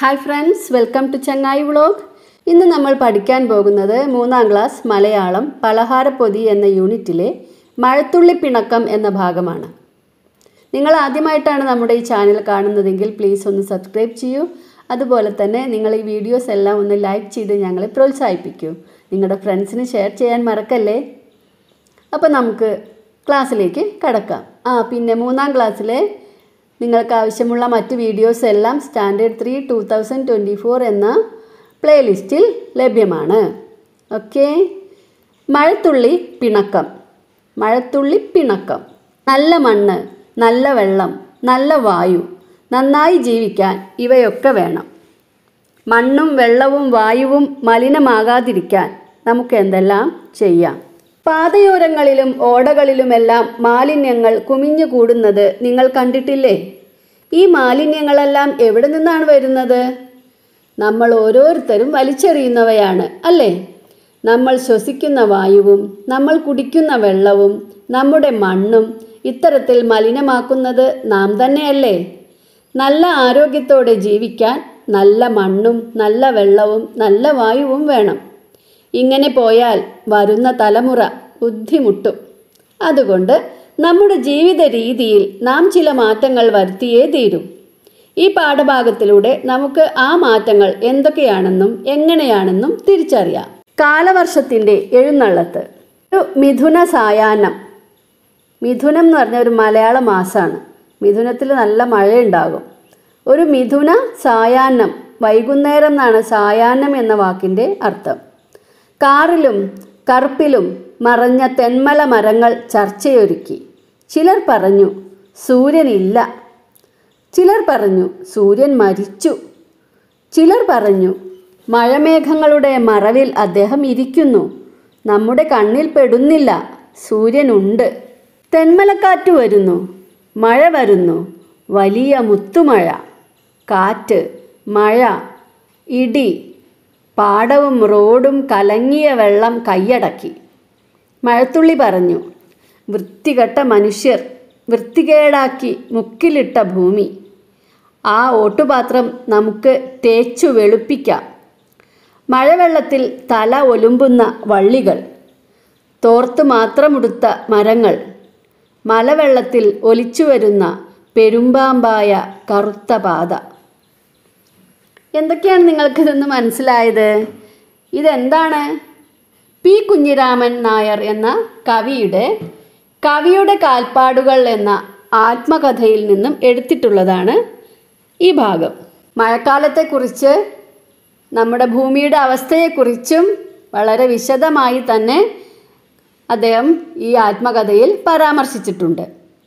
hi friends welcome to Chengayi vlog ഇന്ന് നമ്മൾ പഠിക്കാൻ പോകുന്നത് മൂന്നാം ക്ലാസ് മലയാളം പലഹാരപ്പൊതി എന്ന യൂണിറ്റിലെ മഴത്തുള്ളി പിണക്കം എന്ന ഭാഗമാണ് നിങ്ങൾ ആദ്യമായിട്ടാണ് നമ്മുടെ ഈ ചാനൽ കാണുന്നതെങ്കിൽ പ്ലീസ് ഒന്ന് സബ്സ്ക്രൈബ് ചെയ്യൂ അതുപോലെ തന്നെ നിങ്ങൾ ഈ വീഡിയോസ് എല്ലാം ഒന്ന് ലൈക്ക് ചെയ്ത് ഞങ്ങളെ പ്രോത്സാഹിപ്പിക്കൂ നിങ്ങളുടെ ഫ്രണ്ട്സിന് ഷെയർ ചെയ്യാൻ മറക്കല്ലേ അപ്പോൾ നമുക്ക് ക്ലാസ്സിലേക്ക് കടക്കാം ആ പിന്നെ മൂന്നാം ക്ലാസ്സിലെ നിങ്ങൾക്ക് ആവശ്യമുള്ള മറ്റ് വീഡിയോസ് എല്ലാം standard three two thousand twenty four എന്ന പ്ലേലിസ്റ്റിൽ ലഭ്യമാണ് ഓക്കെ മഴത്തുള്ളി പിണക്കം മഴത്തുള്ളി പിണക്കം നല്ല മണ്ണ് നല്ല വെള്ളം നല്ല വായു നന്നായി ജീവിക്കാൻ ഇവയൊക്കെ വേണം മണ്ണും വെള്ളവും വായുവും മലിനമാകാതിരിക്കാൻ നമുക്ക് എന്തെല്ലാം ചെയ്യാം പാതയോരങ്ങളിലും ഓടകളിലുമെല്ലാം മാലിന്യങ്ങൾ കുമിഞ്ഞു കൂടുന്നത് നിങ്ങൾ കണ്ടിട്ടില്ലേ ഈ മാലിന്യങ്ങളെല്ലാം എവിടെ നിന്നാണ് വരുന്നത് നമ്മൾ ഓരോരുത്തരും വലിച്ചെറിയുന്നവയാണ് അല്ലേ നമ്മൾ ശ്വസിക്കുന്ന വായുവും നമ്മൾ കുടിക്കുന്ന വെള്ളവും നമ്മുടെ മണ്ണും ഇത്തരത്തിൽ മലിനമാക്കുന്നത് നാം തന്നെയല്ലേ നല്ല ആരോഗ്യത്തോടെ ജീവിക്കാൻ നല്ല മണ്ണും നല്ല വെള്ളവും നല്ല വായുവും വേണം ഇങ്ങനെ പോയാൽ വരുന്ന തലമുറ ബുദ്ധിമുട്ടും അതുകൊണ്ട് നമ്മുടെ ജീവിത രീതിയിൽ നാം ചില മാറ്റങ്ങൾ വരുത്തിയേ തീരും ഈ പാഠഭാഗത്തിലൂടെ നമുക്ക് ആ മാറ്റങ്ങൾ എന്തൊക്കെയാണെന്നും എങ്ങനെയാണെന്നും തിരിച്ചറിയാം കാലവർഷത്തിൻ്റെ എഴുന്നള്ളത്ത് ഒരു മിഥുന സായാഹ്നം മിഥുനം എന്ന് പറഞ്ഞ ഒരു മലയാള മാസമാണ് മിഥുനത്തിൽ നല്ല മഴയുണ്ടാകും ഒരു മിഥുന സായാഹ്നം വൈകുന്നേരം എന്നാണ് സായാഹ്നം എന്ന വാക്കിൻ്റെ അർത്ഥം കാറിലും കറുപ്പിലും മറഞ്ഞ തെന്മല മരങ്ങൾ ചർച്ചയൊരുക്കി ചിലർ പറഞ്ഞു സൂര്യനില്ല ചിലർ പറഞ്ഞു സൂര്യൻ മരിച്ചു ചിലർ പറഞ്ഞു മഴമേഘങ്ങളുടെ മറവിൽ അദ്ദേഹം ഇരിക്കുന്നു നമ്മുടെ കണ്ണിൽ പെടുന്നില്ല സൂര്യനുണ്ട് തെന്മലക്കാറ്റ് വരുന്നു മഴ വരുന്നു വലിയ മുത്തുമഴ കാറ്റ് മഴ ഇടി പാടവും റോഡും കലങ്ങിയ വെള്ളം കൈയടക്കി മഴത്തുള്ളി പറഞ്ഞു വൃത്തികെട്ട മനുഷ്യർ വൃത്തികേടാക്കി മുക്കിലിട്ട ഭൂമി ആ ഓട്ടുപാത്രം നമുക്ക് തേച്ചു വെളുപ്പിക്കാം മഴവെള്ളത്തിൽ തല ഒലുമ്പുന്ന വള്ളികൾ തോർത്ത് മാത്രമുടുത്ത മരങ്ങൾ മലവെള്ളത്തിൽ ഒലിച്ചു വരുന്ന പെരുമ്പാമ്പായ കറുത്ത പാത എന്തൊക്കെയാണ് നിങ്ങൾക്കിതൊന്ന് മനസ്സിലായത് ഇതെന്താണ് പി കുഞ്ഞിരാമൻ നായർ എന്ന കവിയുടെ കവിയുടെ കാൽപ്പാടുകൾ എന്ന ആത്മകഥയിൽ നിന്നും എടുത്തിട്ടുള്ളതാണ് ഈ ഭാഗം മഴക്കാലത്തെക്കുറിച്ച് നമ്മുടെ ഭൂമിയുടെ അവസ്ഥയെക്കുറിച്ചും വളരെ വിശദമായി തന്നെ അദ്ദേഹം ഈ ആത്മകഥയിൽ പരാമർശിച്ചിട്ടുണ്ട്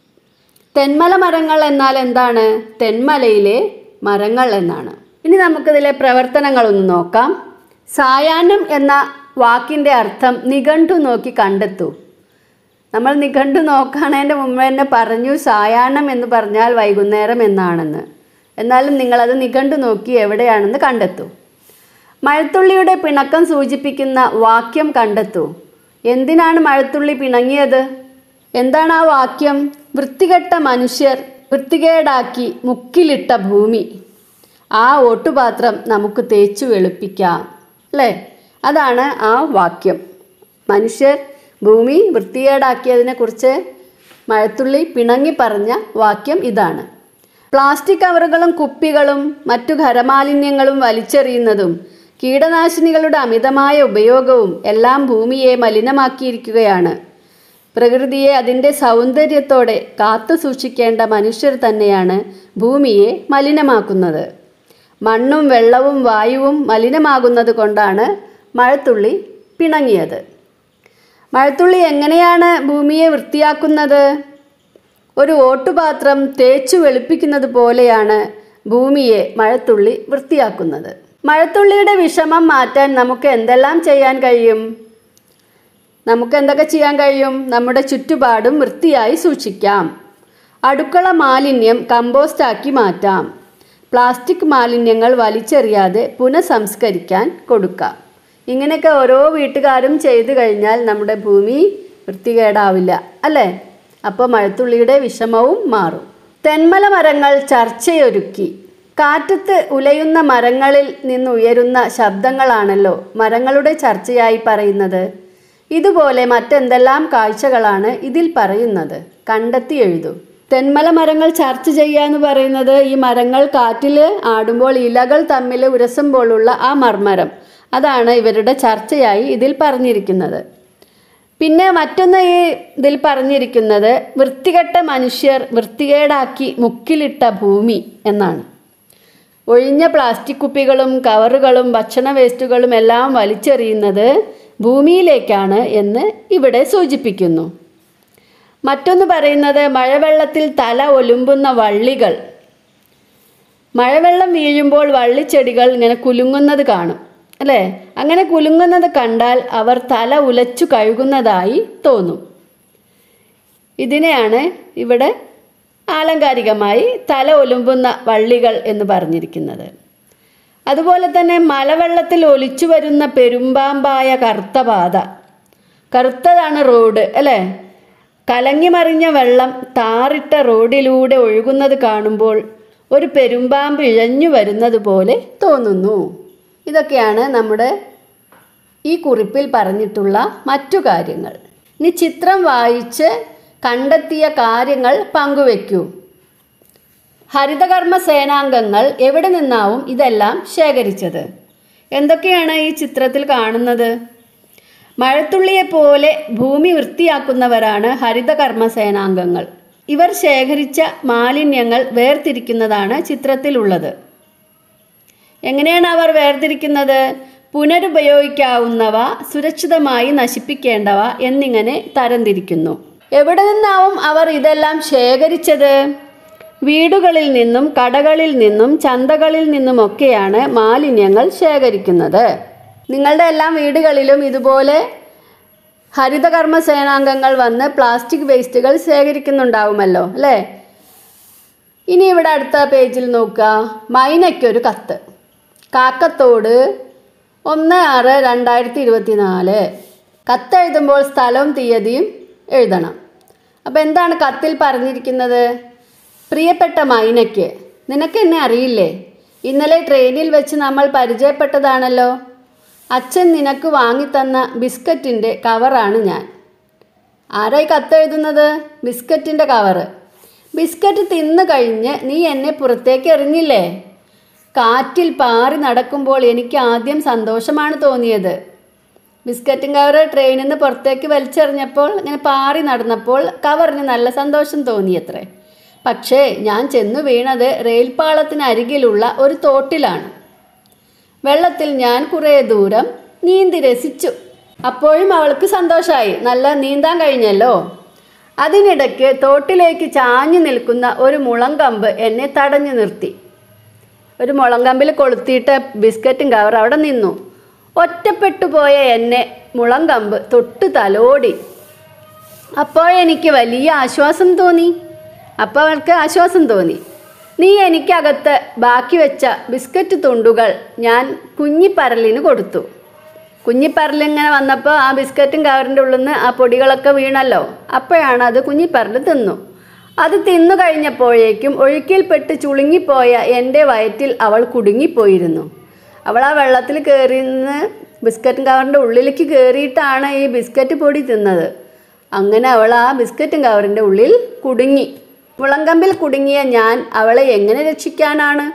തെന്മല മരങ്ങൾ എന്നാൽ എന്താണ് തെന്മലയിലെ മരങ്ങൾ എന്നാണ് ഇനി നമുക്കിതിലെ പ്രവർത്തനങ്ങളൊന്ന് നോക്കാം സായാഹ്നം എന്ന വാക്കിൻ്റെ അർത്ഥം നിഘണ്ടു നോക്കി കണ്ടെത്തൂ നമ്മൾ നിഘണ്ടു നോക്കണതിൻ്റെ മുമ്പ് തന്നെ പറഞ്ഞു സായാഹ്നം എന്ന് പറഞ്ഞാൽ വൈകുന്നേരം എന്നാണെന്ന് എന്നാലും നിങ്ങളത് നിഘണ്ടു നോക്കി എവിടെയാണെന്ന് കണ്ടെത്തൂ മഴത്തുള്ളിയുടെ പിണക്കം സൂചിപ്പിക്കുന്ന വാക്യം കണ്ടെത്തൂ എന്തിനാണ് മഴത്തുള്ളി പിണങ്ങിയത് എന്താണ് ആ വാക്യം വൃത്തികെട്ട മനുഷ്യർ വൃത്തികേടാക്കി മുക്കിലിട്ട ഭൂമി ആ ഓട്ടുപാത്രം നമുക്ക് തേച്ചു വെളുപ്പിക്കാം അല്ലേ അതാണ് ആ വാക്യം മനുഷ്യർ ഭൂമി വൃത്തികേടാക്കിയതിനെക്കുറിച്ച് മഴത്തുള്ളി പിണങ്ങി പറഞ്ഞ വാക്യം ഇതാണ് പ്ലാസ്റ്റിക് കവറുകളും കുപ്പികളും മറ്റു ഖരമാലിന്യങ്ങളും വലിച്ചെറിയുന്നതും കീടനാശിനികളുടെ അമിതമായ ഉപയോഗവും എല്ലാം ഭൂമിയെ മലിനമാക്കിയിരിക്കുകയാണ് പ്രകൃതിയെ അതിൻ്റെ സൗന്ദര്യത്തോടെ കാത്തു സൂക്ഷിക്കേണ്ട മനുഷ്യർ തന്നെയാണ് ഭൂമിയെ മലിനമാക്കുന്നത് മണ്ണും വെള്ളവും വായുവും മലിനമാകുന്നത് കൊണ്ടാണ് മഴത്തുള്ളി പിണങ്ങിയത് മഴത്തുള്ളി എങ്ങനെയാണ് ഭൂമിയെ വൃത്തിയാക്കുന്നത് ഒരു ഓട്ടുപാത്രം തേച്ചു വെളുപ്പിക്കുന്നത് പോലെയാണ് ഭൂമിയെ മഴത്തുള്ളി വൃത്തിയാക്കുന്നത് മഴത്തുള്ളിയുടെ വിഷമം മാറ്റാൻ നമുക്ക് എന്തെല്ലാം ചെയ്യാൻ കഴിയും നമുക്ക് എന്തൊക്കെ ചെയ്യാൻ കഴിയും നമ്മുടെ ചുറ്റുപാടും വൃത്തിയായി സൂക്ഷിക്കാം അടുക്കള മാലിന്യം കമ്പോസ്റ്റാക്കി മാറ്റാം പ്ലാസ്റ്റിക് മാലിന്യങ്ങൾ വലിച്ചെറിയാതെ പുനഃസംസ്കരിക്കാൻ കൊടുക്കാം ഇങ്ങനെയൊക്കെ ഓരോ വീട്ടുകാരും ചെയ്തു കഴിഞ്ഞാൽ നമ്മുടെ ഭൂമി വൃത്തികേടാവില്ല അല്ലേ അപ്പോൾ മഴത്തുള്ളിയുടെ വിഷമവും മാറും തെന്മല മരങ്ങൾ ചർച്ചയൊരുക്കി കാറ്റത്ത് ഉലയുന്ന മരങ്ങളിൽ നിന്നുയരുന്ന ശബ്ദങ്ങളാണല്ലോ മരങ്ങളുടെ ചർച്ചയായി പറയുന്നത് ഇതുപോലെ മറ്റെന്തെല്ലാം കാഴ്ചകളാണ് ഇതിൽ പറയുന്നത് കണ്ടെത്തി എഴുതൂ തെന്മല മരങ്ങൾ ചർച്ച ചെയ്യാന്ന് പറയുന്നത് ഈ മരങ്ങൾ കാറ്റിൽ ആടുമ്പോൾ ഇലകൾ തമ്മിൽ ഉരസുമ്പോഴുള്ള ആ മർമരം അതാണ് ഇവരുടെ ചർച്ചയായി ഇതിൽ പറഞ്ഞിരിക്കുന്നത് പിന്നെ മറ്റൊന്ന് ഈ ഇതിൽ പറഞ്ഞിരിക്കുന്നത് വൃത്തികെട്ട മനുഷ്യർ വൃത്തികേടാക്കി മുക്കിലിട്ട ഭൂമി എന്നാണ് ഒഴിഞ്ഞ പ്ലാസ്റ്റിക് കുപ്പികളും കവറുകളും ഭക്ഷണ വേസ്റ്റുകളും എല്ലാം വലിച്ചെറിയുന്നത് ഭൂമിയിലേക്കാണ് എന്ന് ഇവിടെ സൂചിപ്പിക്കുന്നു മറ്റൊന്ന് പറയുന്നത് മഴവെള്ളത്തിൽ തല ഒലുമ്പുന്ന വള്ളികൾ മഴവെള്ളം വീഴുമ്പോൾ വള്ളിച്ചെടികൾ ഇങ്ങനെ കുലുങ്ങുന്നത് കാണും അല്ലേ അങ്ങനെ കുലുങ്ങുന്നത് കണ്ടാൽ അവർ തല ഉലച്ചു കഴുകുന്നതായി തോന്നും ഇതിനെയാണ് ഇവിടെ ആലങ്കാരികമായി തല ഒലുമ്പുന്ന വള്ളികൾ എന്ന് പറഞ്ഞിരിക്കുന്നത് അതുപോലെ തന്നെ മലവെള്ളത്തിൽ ഒലിച്ചു വരുന്ന പെരുമ്പാമ്പായ കറുത്ത പാത കറുത്തതാണ് റോഡ് അല്ലേ കലങ്ങി മറിഞ്ഞ വെള്ളം താറിട്ട റോഡിലൂടെ ഒഴുകുന്നത് കാണുമ്പോൾ ഒരു പെരുമ്പാമ്പ് ഇഴഞ്ഞു വരുന്നത് പോലെ തോന്നുന്നു ഇതൊക്കെയാണ് നമ്മുടെ ഈ കുറിപ്പിൽ പറഞ്ഞിട്ടുള്ള മറ്റു കാര്യങ്ങൾ ഇനി ചിത്രം വായിച്ച് കണ്ടെത്തിയ കാര്യങ്ങൾ പങ്കുവെക്കൂ ഹരിതകർമ്മ സേനാംഗങ്ങൾ എവിടെ നിന്നാവും ഇതെല്ലാം ശേഖരിച്ചത് എന്തൊക്കെയാണ് ഈ ചിത്രത്തിൽ കാണുന്നത് മഴത്തുള്ളിയെ പോലെ ഭൂമി വൃത്തിയാക്കുന്നവരാണ് ഹരിതകർമ്മ സേനാംഗങ്ങൾ ഇവർ ശേഖരിച്ച മാലിന്യങ്ങൾ വേർതിരിക്കുന്നതാണ് ചിത്രത്തിലുള്ളത് എങ്ങനെയാണ് അവർ വേർതിരിക്കുന്നത് പുനരുപയോഗിക്കാവുന്നവ സുരക്ഷിതമായി നശിപ്പിക്കേണ്ടവ എന്നിങ്ങനെ തരംതിരിക്കുന്നു എവിടെ നിന്നാവും അവർ ഇതെല്ലാം ശേഖരിച്ചത് വീടുകളിൽ നിന്നും കടകളിൽ നിന്നും ചന്തകളിൽ നിന്നുമൊക്കെയാണ് മാലിന്യങ്ങൾ ശേഖരിക്കുന്നത് നിങ്ങളുടെ എല്ലാം വീടുകളിലും ഇതുപോലെ ഹരിതകർമ്മ സേനാംഗങ്ങൾ വന്ന് പ്ലാസ്റ്റിക് വേസ്റ്റുകൾ ശേഖരിക്കുന്നുണ്ടാവുമല്ലോ അല്ലേ ഇനി ഇവിടെ അടുത്ത പേജിൽ നോക്കുക മൈനയ്ക്കൊരു കത്ത് കാക്കത്തോട് ഒന്ന് ആറ് രണ്ടായിരത്തി ഇരുപത്തി നാല് കത്തെഴുതുമ്പോൾ സ്ഥലവും തീയതിയും എഴുതണം അപ്പോൾ എന്താണ് കത്തിൽ പറഞ്ഞിരിക്കുന്നത് പ്രിയപ്പെട്ട മൈനയ്ക്ക് നിനക്ക് എന്നെ അറിയില്ലേ ഇന്നലെ ട്രെയിനിൽ വെച്ച് നമ്മൾ പരിചയപ്പെട്ടതാണല്ലോ അച്ഛൻ നിനക്ക് വാങ്ങിത്തന്ന ബിസ്ക്കറ്റിൻ്റെ കവറാണ് ഞാൻ ആരായി കത്തെഴുതുന്നത് ബിസ്ക്കറ്റിൻ്റെ കവറ് ബിസ്ക്കറ്റ് തിന്നു കഴിഞ്ഞ് നീ എന്നെ പുറത്തേക്ക് എറിഞ്ഞില്ലേ കാറ്റിൽ പാറി നടക്കുമ്പോൾ എനിക്ക് ആദ്യം സന്തോഷമാണ് തോന്നിയത് ബിസ്ക്കറ്റും കവർ ട്രെയിനിൽ നിന്ന് പുറത്തേക്ക് വലിച്ചെറിഞ്ഞപ്പോൾ ഇങ്ങനെ പാറി നടന്നപ്പോൾ കവറിന് നല്ല സന്തോഷം തോന്നിയത്രേ പക്ഷേ ഞാൻ ചെന്നു വീണത് റെയിൽപാളത്തിനരികിലുള്ള ഒരു തോട്ടിലാണ് വെള്ളത്തിൽ ഞാൻ കുറേ ദൂരം നീന്തി രസിച്ചു അപ്പോഴും അവൾക്ക് സന്തോഷമായി നല്ല നീന്താൻ കഴിഞ്ഞല്ലോ അതിനിടയ്ക്ക് തോട്ടിലേക്ക് ചാഞ്ഞു നിൽക്കുന്ന ഒരു മുളങ്കമ്പ് എന്നെ തടഞ്ഞു നിർത്തി ഒരു മുളങ്കമ്പിൽ കൊളുത്തിയിട്ട് ബിസ്ക്കറ്റും കവർ അവിടെ നിന്നു ഒറ്റപ്പെട്ടു പോയ എന്നെ മുളങ്കമ്പ് തൊട്ടു തലോടി അപ്പോഴെനിക്ക് വലിയ ആശ്വാസം തോന്നി അപ്പോൾ അവൾക്ക് ആശ്വാസം തോന്നി നീ എനിക്കകത്ത് ബാക്കി വെച്ച ബിസ്ക്കറ്റ് തുണ്ടുകൾ ഞാൻ കുഞ്ഞിപ്പരലിന് കൊടുത്തു കുഞ്ഞിപ്പരലിങ്ങനെ വന്നപ്പോൾ ആ ബിസ്ക്കറ്റും കവറിൻ്റെ ഉള്ളിൽ നിന്ന് ആ പൊടികളൊക്കെ വീണല്ലോ അപ്പോഴാണ് അത് കുഞ്ഞിപ്പരൽ തിന്നു അത് തിന്നു കഴിഞ്ഞപ്പോഴേക്കും ഒഴുക്കിൽപ്പെട്ട് ചുളുങ്ങിപ്പോയ എൻ്റെ വയറ്റിൽ അവൾ കുടുങ്ങിപ്പോയിരുന്നു അവൾ ആ വെള്ളത്തിൽ കയറി നിന്ന് ബിസ്ക്കറ്റും കവറിൻ്റെ ഉള്ളിലേക്ക് കയറിയിട്ടാണ് ഈ ബിസ്ക്കറ്റ് പൊടി തിന്നത് അങ്ങനെ അവൾ ആ ബിസ്ക്കറ്റും കവറിൻ്റെ ഉള്ളിൽ കുടുങ്ങി മുളങ്കമ്പിൽ കുടുങ്ങിയ ഞാൻ അവളെ എങ്ങനെ രക്ഷിക്കാനാണ്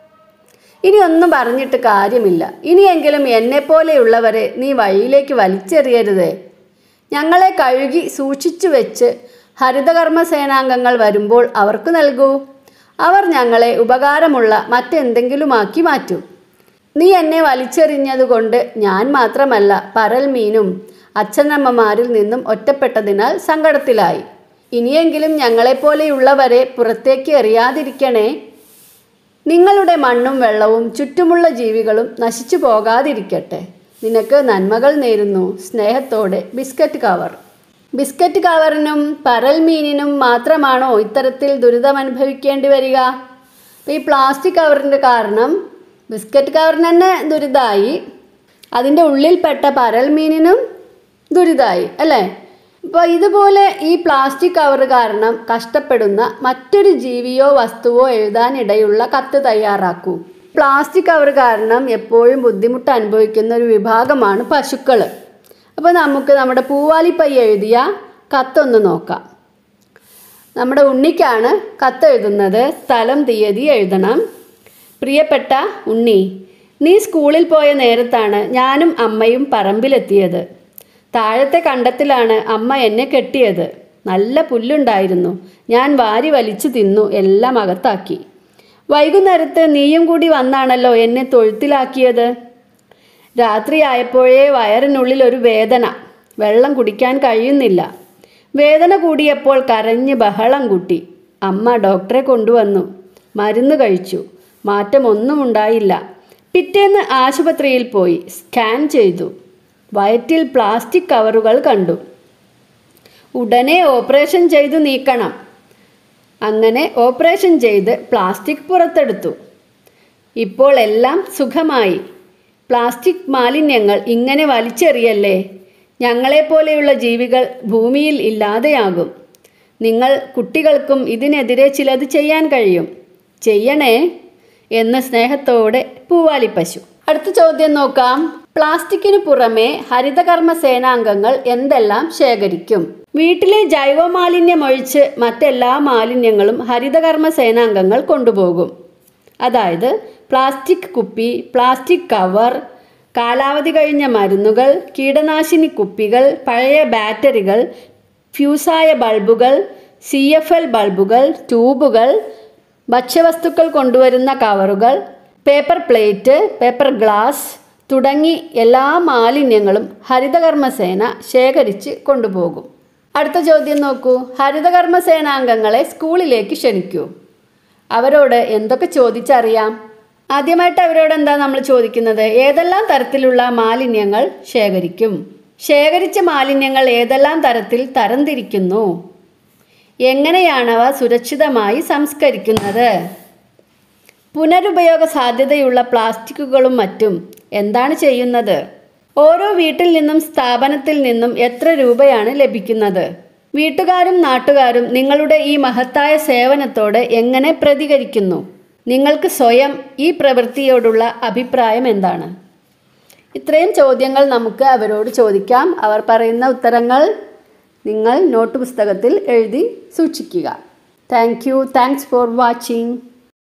ഇനി ഒന്നും പറഞ്ഞിട്ട് കാര്യമില്ല ഇനിയെങ്കിലും എന്നെപ്പോലെയുള്ളവരെ നീ വഴിയിലേക്ക് വലിച്ചെറിയരുതേ ഞങ്ങളെ കഴുകി സൂക്ഷിച്ചു വെച്ച് ഹരിതകർമ്മ സേനാംഗങ്ങൾ വരുമ്പോൾ അവർക്ക് നൽകൂ അവർ ഞങ്ങളെ ഉപകാരമുള്ള മറ്റെന്തെങ്കിലുമാക്കി മാറ്റും നീ എന്നെ വലിച്ചെറിഞ്ഞതുകൊണ്ട് ഞാൻ മാത്രമല്ല പരൽ മീനും അച്ഛനമ്മമാരിൽ നിന്നും ഒറ്റപ്പെട്ടതിനാൽ സങ്കടത്തിലായി ഇനിയെങ്കിലും ഞങ്ങളെപ്പോലെയുള്ളവരെ പുറത്തേക്ക് എറിയാതിരിക്കണേ നിങ്ങളുടെ മണ്ണും വെള്ളവും ചുറ്റുമുള്ള ജീവികളും നശിച്ചു പോകാതിരിക്കട്ടെ നിനക്ക് നന്മകൾ നേരുന്നു സ്നേഹത്തോടെ ബിസ്ക്കറ്റ് കവർ ബിസ്ക്കറ്റ് കവറിനും പരൽ മീനിനും മാത്രമാണോ ഇത്തരത്തിൽ ദുരിതമനുഭവിക്കേണ്ടി വരിക അപ്പോൾ ഈ പ്ലാസ്റ്റിക് കവറിൻ്റെ കാരണം ബിസ്ക്കറ്റ് കവറിന് തന്നെ ദുരിതമായി അതിൻ്റെ ഉള്ളിൽപ്പെട്ട പരൽ മീനിനും ദുരിതമായി അല്ലേ അപ്പോൾ ഇതുപോലെ ഈ പ്ലാസ്റ്റിക് കവർ കാരണം കഷ്ടപ്പെടുന്ന മറ്റൊരു ജീവിയോ വസ്തുവോ എഴുതാനിടയുള്ള കത്ത് തയ്യാറാക്കൂ പ്ലാസ്റ്റിക് കവർ കാരണം എപ്പോഴും ബുദ്ധിമുട്ട് അനുഭവിക്കുന്ന ഒരു വിഭാഗമാണ് പശുക്കൾ അപ്പോൾ നമുക്ക് നമ്മുടെ പൂവാലിപ്പൈ എഴുതിയ കത്തൊന്ന് നോക്കാം നമ്മുടെ ഉണ്ണിക്കാണ് കത്ത് എഴുതുന്നത് സ്ഥലം തീയതി എഴുതണം പ്രിയപ്പെട്ട ഉണ്ണി നീ സ്കൂളിൽ പോയ നേരത്താണ് ഞാനും അമ്മയും പറമ്പിലെത്തിയത് താഴത്തെ കണ്ടത്തിലാണ് അമ്മ എന്നെ കെട്ടിയത് നല്ല പുല്ലുണ്ടായിരുന്നു ഞാൻ വാരി വലിച്ചു തിന്നു എല്ലാം അകത്താക്കി വൈകുന്നേരത്ത് നീയും കൂടി വന്നാണല്ലോ എന്നെ തൊഴുത്തിലാക്കിയത് രാത്രിയായപ്പോഴേ വയറിനുള്ളിൽ ഒരു വേദന വെള്ളം കുടിക്കാൻ കഴിയുന്നില്ല വേദന കൂടിയപ്പോൾ കരഞ്ഞ് ബഹളം കൂട്ടി അമ്മ ഡോക്ടറെ കൊണ്ടുവന്നു മരുന്ന് കഴിച്ചു മാറ്റമൊന്നും ഉണ്ടായില്ല പിറ്റേന്ന് ആശുപത്രിയിൽ പോയി സ്കാൻ ചെയ്തു വയറ്റിൽ പ്ലാസ്റ്റിക് കവറുകൾ കണ്ടു ഉടനെ ഓപ്പറേഷൻ ചെയ്തു നീക്കണം അങ്ങനെ ഓപ്പറേഷൻ ചെയ്ത് പ്ലാസ്റ്റിക് പുറത്തെടുത്തു ഇപ്പോൾ എല്ലാം സുഖമായി പ്ലാസ്റ്റിക് മാലിന്യങ്ങൾ ഇങ്ങനെ വലിച്ചെറിയല്ലേ ഞങ്ങളെപ്പോലെയുള്ള ജീവികൾ ഭൂമിയിൽ ഇല്ലാതെയാകും നിങ്ങൾ കുട്ടികൾക്കും ഇതിനെതിരെ ചിലത് ചെയ്യാൻ കഴിയും ചെയ്യണേ എന്ന് സ്നേഹത്തോടെ പൂവാലി പശു അടുത്ത ചോദ്യം നോക്കാം പ്ലാസ്റ്റിക്കിന് പുറമെ ഹരിതകർമ്മ സേനാംഗങ്ങൾ എന്തെല്ലാം ശേഖരിക്കും വീട്ടിലെ ജൈവ മാലിന്യം ഒഴിച്ച് മറ്റെല്ലാ മാലിന്യങ്ങളും ഹരിതകർമ്മ സേനാംഗങ്ങൾ കൊണ്ടുപോകും അതായത് പ്ലാസ്റ്റിക് കുപ്പി പ്ലാസ്റ്റിക് കവർ കാലാവധി കഴിഞ്ഞ മരുന്നുകൾ കീടനാശിനി കുപ്പികൾ പഴയ ബാറ്ററികൾ ഫ്യൂസായ ബൾബുകൾ സി എഫ് എൽ ബൾബുകൾ ട്യൂബുകൾ ഭക്ഷ്യവസ്തുക്കൾ കൊണ്ടുവരുന്ന കവറുകൾ പേപ്പർ പ്ലേറ്റ് പേപ്പർ ഗ്ലാസ് തുടങ്ങി എല്ലാ മാലിന്യങ്ങളും ഹരിതകർമ്മസേന ശേഖരിച്ച് കൊണ്ടുപോകും അടുത്ത ചോദ്യം നോക്കൂ ഹരിതകർമ്മ സേനാംഗങ്ങളെ സ്കൂളിലേക്ക് ക്ഷണിക്കൂ അവരോട് എന്തൊക്കെ ചോദിച്ചറിയാം ആദ്യമായിട്ട് അവരോട് എന്താ നമ്മൾ ചോദിക്കുന്നത് ഏതെല്ലാം തരത്തിലുള്ള മാലിന്യങ്ങൾ ശേഖരിക്കും ശേഖരിച്ച മാലിന്യങ്ങൾ ഏതെല്ലാം തരത്തിൽ തരംതിരിക്കുന്നു എങ്ങനെയാണവ സുരക്ഷിതമായി സംസ്കരിക്കുന്നത് പുനരുപയോഗ സാധ്യതയുള്ള പ്ലാസ്റ്റിക്കുകളും മറ്റും എന്താണ് ചെയ്യുന്നത് ഓരോ വീട്ടിൽ നിന്നും സ്ഥാപനത്തിൽ നിന്നും എത്ര രൂപയാണ് ലഭിക്കുന്നത് വീട്ടുകാരും നാട്ടുകാരും നിങ്ങളുടെ ഈ മഹത്തായ സേവനത്തോട് എങ്ങനെ പ്രതികരിക്കുന്നു നിങ്ങൾക്ക് സ്വയം ഈ പ്രവൃത്തിയോടുള്ള അഭിപ്രായം എന്താണ് ഇത്രയും ചോദ്യങ്ങൾ നമുക്ക് അവരോട് ചോദിക്കാം അവർ പറയുന്ന ഉത്തരങ്ങൾ നിങ്ങൾ നോട്ട് പുസ്തകത്തിൽ എഴുതി സൂക്ഷിക്കുക thank you thanks for watching